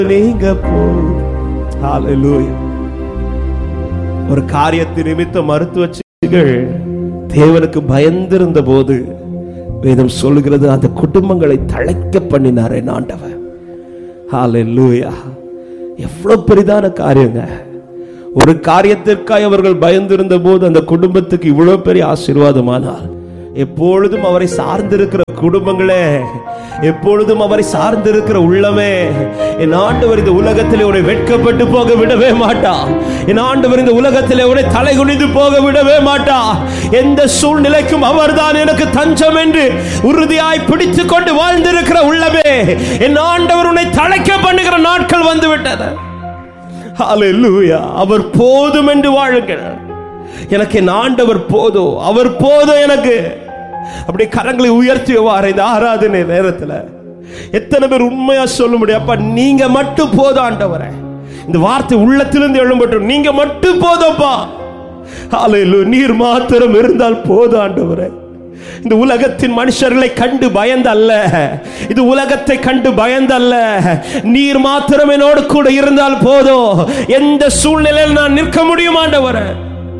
நீங்க போதும் Hallelujah. ஒரு காரியத்தை நிமித்த மருத்துவச்சிகள் தேவனுக்கு பயந்திருந்த போது வேதம் சொல்லுகிறது அந்த குடும்பங்களை தழைக்க பண்ணினார் என் ஆண்டவர் ஹalleluya எவ்வளவு பெரிதான காரியங்க ஒரு காரியத்திற்காய் அவர்கள் பயந்திருந்த போது அந்த குடும்பத்துக்கு இவ்வளவு பெரிய ஆசீர்வாதமானார் எப்பொழுதும் அவரை சார்ந்திருக்கிற குடும்பங்களே எப்பொழுதும் அவரை சார்ந்திருக்கிற உள்ளமே என் ஆண்டவர் இந்த உலகத்திலே உன்னை வெட்கப்பட்டு போக விடவே மாட்டா என் ஆண்டவர் இந்த உலகத்திலே உன்னை தலை குனிந்து போக விடவே மாட்டா எந்த சூழ்நிலைக்கும் அவர்தான் எனக்கு தஞ்சம் என்று உறுதியாய் பிடித்துக் கொண்டு வாழ்ந்திருக்கிற உள்ளமே என் ஆண்டவர் உன்னை தலைக்க பண்ணுகிற நாட்கள் வந்து விட்டன ஹalleluya அவர் போதும் என்று வாழுங்கள் எனக்கு என் ஆண்டவர் போதும் அவர் போதும் எனக்கு அப்படி கரங்களை உயர்த்தி வார இந்த ஆராதனை நேரத்துல எத்தனை பேர் உண்மையா சொல்ல முடியும் அப்பா நீங்க மட்டும் போதும் ஆண்டவரே இந்த வார்த்தை உள்ளத்திலிருந்து எழும்பட்டும் நீங்க மட்டும் போதும்ப்பா ஹalleluya நீர் மாத்திரம் இருந்தால் போதும் ஆண்டவரே இந்த உலகத்தின் மனுஷர்களை கண்டு பயந்தல்ல இது உலகத்தை கண்டு பயந்தல்ல நீர் மாத்திரம் என்னோடு கூட இருந்தால் போதும் எந்த சூழ்நிலையில் நான் நிற்க முடியும் ஆண்டவரே